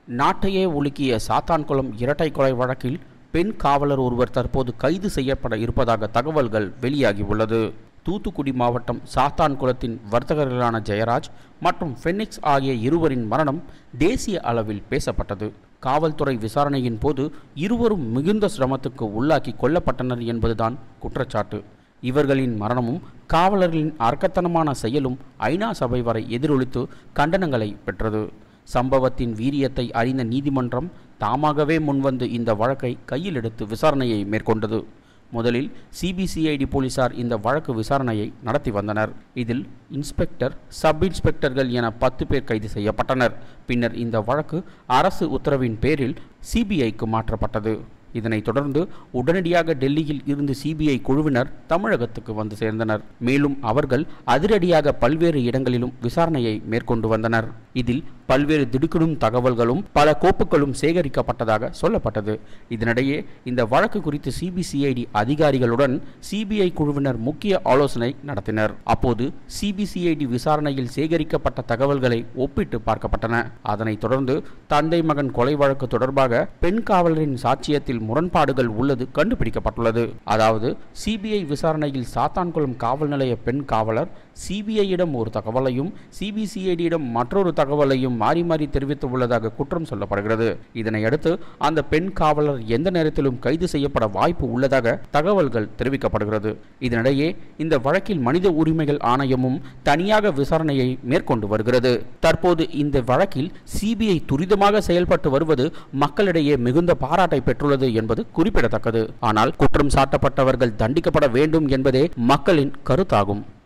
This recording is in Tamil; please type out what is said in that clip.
நாட்டையே உலுக்கிய சாத்தான்குளம் இரட்டை கொலை வழக்கில் பெண் காவலர் ஒருவர் தற்போது கைது செய்யப்பட இருப்பதாக தகவல்கள் வெளியாகியுள்ளது தூத்துக்குடி மாவட்டம் சாத்தான்குளத்தின் வர்த்தகர்களான ஜெயராஜ் மற்றும் ஃபெனிக்ஸ் ஆகிய இருவரின் மரணம் தேசிய அளவில் பேசப்பட்டது காவல்துறை விசாரணையின் போது இருவரும் மிகுந்த சிரமத்துக்கு உள்ளாக்கி கொல்லப்பட்டனர் என்பதுதான் குற்றச்சாட்டு இவர்களின் மரணமும் காவலர்களின் அரக்கத்தனமான செயலும் ஐநா சபை வரை எதிரொலித்து கண்டனங்களை பெற்றது சம்பவத்தின் வீரியத்தை அறிந்த நீதிமன்றம் தாமாகவே முன்வந்து இந்த வழக்கை கையில் எடுத்து விசாரணையை மேற்கொண்டது முதலில் சிபிசிஐடி போலீசார் இந்த வழக்கு விசாரணையை நடத்தி வந்தனர் இதில் இன்ஸ்பெக்டர் சப் இன்ஸ்பெக்டர்கள் என பத்து பேர் கைது செய்யப்பட்டனர் பின்னர் இந்த வழக்கு அரசு உத்தரவின் பேரில் சிபிஐக்கு மாற்றப்பட்டது இதனைத் தொடர்ந்து உடனடியாக டெல்லியில் இருந்து சிபிஐ குழுவினர் தமிழகத்துக்கு வந்து சேர்ந்தனர் மேலும் அவர்கள் அதிரடியாக பல்வேறு இடங்களிலும் விசாரணையை மேற்கொண்டு வந்தனர் இதில் பல்வேறு திடுக்கிடும் தகவல்களும் பல கோப்புகளும் சேகரிக்கப்பட்டதாக சொல்லப்பட்டது இதனிடையே இந்த வழக்கு குறித்து சிபிசிஐடி அதிகாரிகளுடன் சிபிஐ குழுவினர் முக்கிய ஆலோசனை நடத்தினர் அப்போது சிபிசிஐடி விசாரணையில் சேகரிக்கப்பட்ட தகவல்களை ஒப்பிட்டு பார்க்கப்பட்டன அதனைத் தொடர்ந்து தந்தை மகன் கொலை வழக்கு தொடர்பாக பெண் காவலரின் சாட்சியத்தில் முரண்பாடுகள் உள்ளது கண்டுபிடிக்கப்பட்டுள்ளது அதாவது சிபிஐ விசாரணையில் சாத்தான்குளம் காவல் நிலைய பெண் காவலர் சிபிஐயிடம் ஒரு தகவலையும் சிபிசிஐடியிடம் மற்றொரு தகவலையும் மாறி மாறி தெரிவித்து உள்ளதாக குற்றம் சொல்லப்படுகிறது இதனையடுத்து அந்த பெண் காவலர் எந்த நேரத்திலும் கைது செய்யப்பட வாய்ப்பு உள்ளதாக தகவல்கள் தெரிவிக்கப்படுகிறது இதனிடையே இந்த வழக்கில் மனித உரிமைகள் ஆணையமும் தனியாக விசாரணையை மேற்கொண்டு வருகிறது தற்போது இந்த வழக்கில் சிபிஐ துரிதமாக செயல்பட்டு வருவது மக்களிடையே மிகுந்த பாராட்டை பெற்றுள்ளது என்பது குறிப்பிடத்தக்கது ஆனால் குற்றம் சாட்டப்பட்டவர்கள் தண்டிக்கப்பட வேண்டும் என்பதே மக்களின் கருத்தாகும்